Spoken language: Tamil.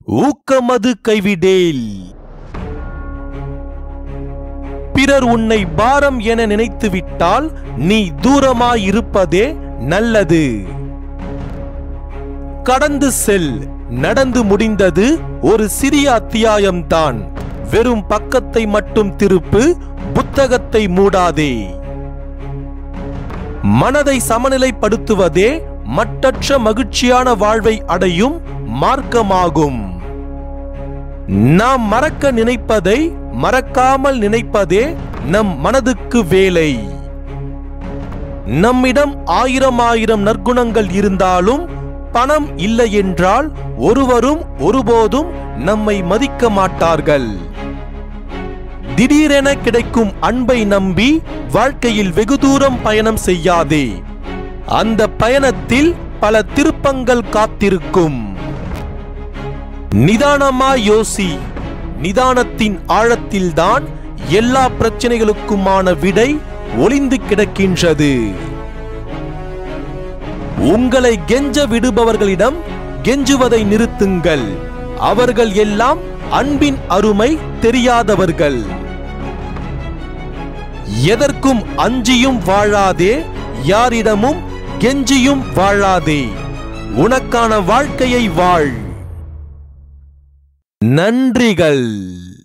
ஊக்கமது கைவிடேல் பிறர் உன்னை பாரம் என நினைத்து விட்டால் நீ தூரமாயிருப்பதே நல்லது கடந்து செல் நடந்து முடிந்தது ஒரு சிறிய அத்தியாயம்தான் வெறும் பக்கத்தை மட்டும் திருப்பு புத்தகத்தை மூடாதே மனதை சமநிலைப்படுத்துவதே மட்டற்ற மகிழ்ச்சியான வாழ்வை அடையும் மார்க்கமாகும் நாம் மறக்க நினைப்பதை மறக்காமல் நினைப்பதே நம் மனதுக்கு வேலை நம்மிடம் ஆயிரம் ஆயிரம் நற்குணங்கள் இருந்தாலும் பணம் இல்லை என்றால் ஒருவரும் ஒருபோதும் நம்மை மதிக்க மாட்டார்கள் திடீரென கிடைக்கும் அன்பை நம்பி வாழ்க்கையில் வெகு தூரம் பயணம் செய்யாதே அந்த பயணத்தில் பல திருப்பங்கள் காத்திருக்கும் நிதானமா யோசி நிதானத்தின் ஆழத்தில்தான் எல்லா பிரச்சனைகளுக்குமான விடை ஒளிந்து கிடக்கின்றது உங்களை கெஞ்ச விடுபவர்களிடம் கெஞ்சுவதை நிறுத்துங்கள் அவர்கள் எல்லாம் அன்பின் அருமை தெரியாதவர்கள் எதற்கும் அஞ்சியும் வாழாதே யாரிடமும் கெஞ்சியும் வாழாதே உனக்கான வாழ்க்கையை வாழ் நன்றிகள்